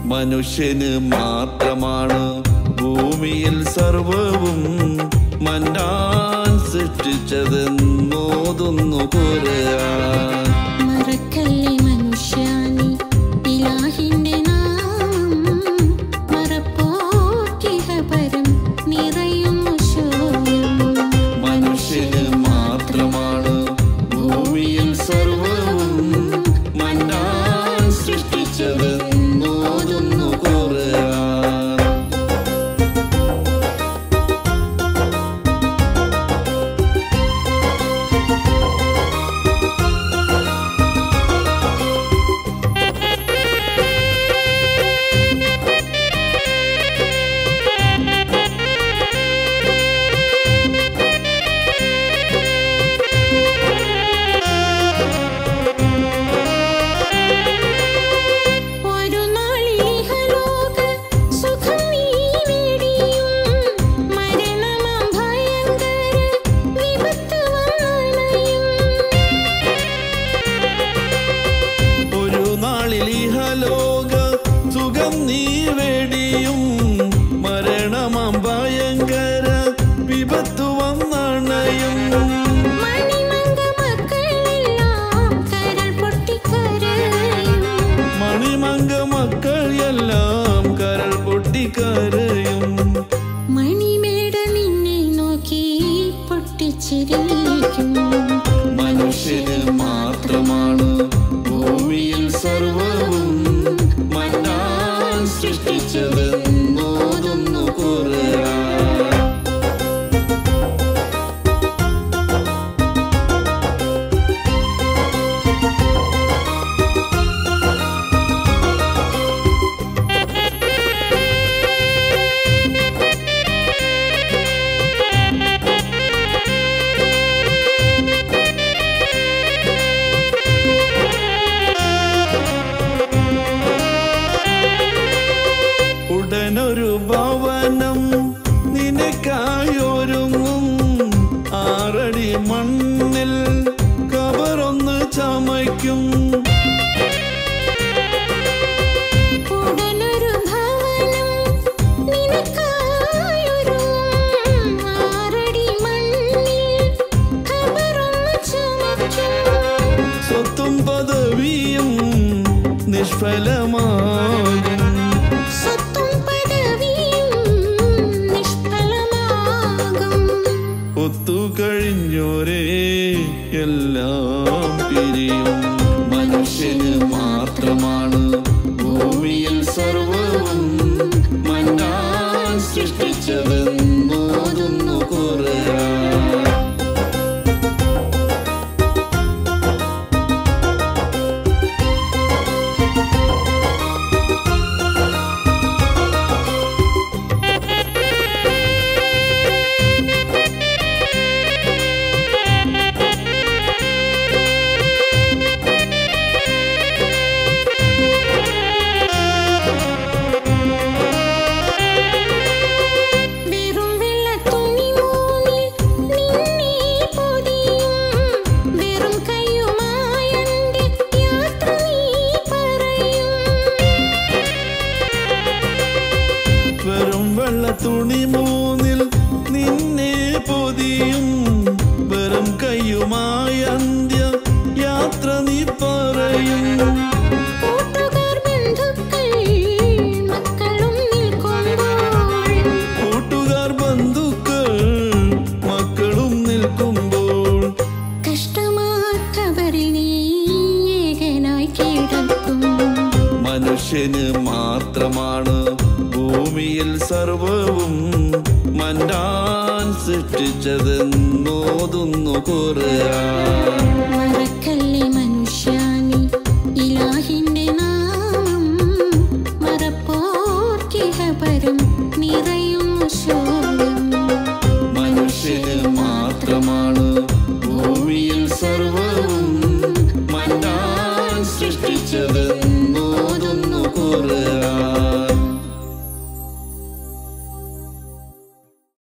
മനുഷ്യന് മാത്രമാണ് ഭൂമിയിൽ സർവവും മന്നാൻ സൃഷ്ടിച്ചതെന്നോതുന്നു കുരാൻ മറക്കല്ലേ മനുഷ്യാനി ഇലാഹിന്റെ നാമം മറപ്പോക്കിഹ പരം നിറയുന്നു ശോകം മനുഷ്യന് മാത്രമാണ് ഭൂമിയിൽ സർവവും മന്നാൻ സൃഷ്ടിച്ചതെന്നോതുന്നു കുരാൻ ഒരു നാളിഹലോക സുഖം നീ നേടിയും മരണമാം ഭയങ്കര വിപത്ത് വന്നണയും ഒരു നാളിൽ ഇഹലോക സുഖം നീ വേടിയും മരണമാം ഭയങ്കര വിപത്തു വന്നണയും മണിമംഗ മക്കളെല്ലാം കരൾ പൊട്ടിക്കരയും മണിമംഗ മക്കൾ എല്ലാം കരൾ പൊട്ടിക്കരയും മണിമേട നിന്നെ നോക്കി പൊട്ടിച്ചിരിക്കും മനുഷ്യന് മാത്രമാണ് ഭൂമിയിൽ സർവവും മന്നാൻ സൃഷ്ടിച്ചതെന്നോതുന്നു കുരാൻ ഉടനൊരു ഭവനം നിനക്കായൊരുങ്ങും ആറടി മണ്ണിൽ കബറൊന്ന് ചമയ്ക്കും ഉടനൊരു ഭവനം നിനക്കായൊരുങ്ങും ആറടി മണ്ണിൽ ഖബറൊന്ന് ചമയ്ക്കും സ്വത്തും പദവിയും നിഷ്ഫലമാകും സ്വത്തും പദവിയും നിഷ്ഫലമാകും ഒത്തുകഴിഞ്ഞോരേ എല്ലാം പിരിയും മനുഷ്യന് മാത്രമാണ് ഭൂമിയിൽ സർവവും മന്നാൻ സൃഷ്ടിച്ചതെന്നോതുന്നു കുരാൻ വെറും വെള്ളത്തുണി മൂന്നിൽ നിന്നെ പൊതിയും വെറും കയ്യുമായന്റെ യാത്ര നീ പറയും വെറും വെള്ള തുണി മൂന്നിൽ നിന്നെ പൊതിയും വെറും കയ്യുമായ അന്ത്യ യാത്ര നീ പറയും കൂട്ടുകാർ ബന്ധുക്കൾ മക്കളും നിൽക്കുമ്പോൾ കൂട്ടുകാർ ബന്ധുക്കൾ മക്കളും നിൽക്കുമ്പോൾ കഷ്ടമാക്കവരിൽ നീ ഏകനായി കിടക്കും മനുഷ്യന് മാത്രമാണ് ഭൂമിയിൽ സർവവും മന്നാൻ സൃഷ്ടിച്ചതെന്നോതുന്നു കുറാൻ മറക്കല്ലേ മനുഷ്യ